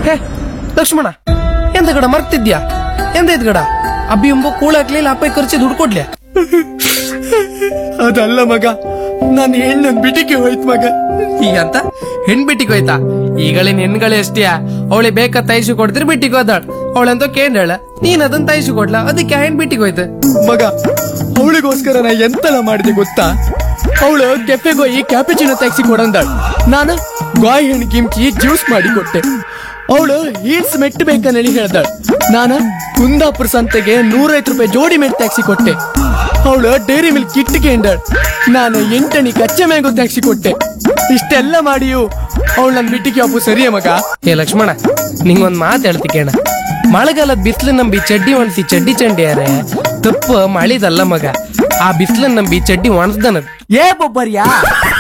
ಹೇ ಲಕ್ಷ್ಮಣ ಎಂತ ಗಡ ಮರ್ತಿದ್ಯಾ ಎಂತ ಇದ್ ಗಡ ಅಬ್ಬಿ ಎಂಬ ಕೂಳಾಕ್ಲಿಲ್ಲ ಅಪ್ಪ ಖರ್ಚಿ ದುಡ್ಡು ಕೊಡ್ಲಿ ಅದಲ್ಲ ಮಗ ನಾನು ಹೆಣ್ಣನ್ ಬಿಟಿಗೆ ಹೋಯ್ತು ಮಗ ಈಗ ಅಂತ ಹೆಣ್ ಬಿಟ್ಟಿಗೆ ಹೋಯ್ತಾ ಈಗಳಿನ ಹೆಣ್ಗಳೇ ಅಷ್ಟೇ ಅವಳೆ ಬೇಕಾದ ತೈಸು ಕೊಡ್ತಿರ್ ಬಿಟ್ಟಿಗೆ ಹೋದಾಳ ಅವಳೆಂತ ಕೇಂದ್ರ ನೀನ್ ಅದನ್ನ ತೈಸು ಕೊಡ್ಲ ಅದಕ್ಕೆ ಹೆಣ್ ಬಿಟ್ಟಿಗೆ ಹೋಯ್ತು ಮಗ ಅವಳಿಗೋಸ್ಕರ ನಾ ಎಂತೆಲ್ಲ ಮಾಡಿದೆ ಗೊತ್ತಾ ಅವಳು ಕೆಫೆಗೆ ಹೋಗಿ ಕ್ಯಾಪಿಚಿನೋ ಟ್ಯಾಕ್ಸಿ ಕೊಡಂದಾಳ ನಾನು ಗಾಯಿ ಹಣ್ಣು ಕಿಮ್ಕಿ ಜ್ಯೂಸ್ ಮಾಡಿ ಕೊಟ್ಟೆ ಅವಳು ಹೀಲ್ಸ್ ಮೆಟ್ಟು ಬೇಕಂದೇಳಿ ಹೇಳ್ದಾಳ ನಾನು ಕುಂದಾಪುರ ಸಂತೆಗೆ ನೂರೈವತ್ತು ರೂಪಾಯಿ ಜೋಡಿ ಮೆಟ್ ಟ್ಯಾಕ್ಸಿ ಕೊಟ್ಟೆ ಅವಳು ಡೈರಿ ಮಿಲ್ಕ್ ಕಿಟ್ಟಿಗೆ ಎಂದಾಳ ನಾನು ಎಂಟಣಿ ಕಚ್ಚೆ ಮ್ಯಾಂಗೋ ಟ್ಯಾಕ್ಸಿ ಕೊಟ್ಟೆ ಇಷ್ಟೆಲ್ಲ ಮಾಡಿಯು ಅವಳು ನನ್ನ ಬಿಟ್ಟಿಗೆ ಅಪ್ಪು ಸರಿಯೇ ಮಗ ಏ ಲಕ್ಷ್ಮಣ ನಿಂಗೊಂದ್ ಮಾತು ಹೇಳ್ತಿ ಕೇಣ ಮಳೆಗಾಲದ ಬಿಸಿಲು ನಂಬಿ ಚಡ್ಡಿ ಒಣಸಿ ಚಡ್ಡಿ ಚಂಡಿ ಯಾರೆ ತಪ್ಪು ಮಳಿದಲ್ಲ ಮಗ ಆ ಬಿಸಿಲನ್ನ ನಂಬಿ ಚಡ್ಡಿ ಒಣಸ್ದನದ್ ಏ ಬೊಬ್ಬರ್ಯಾ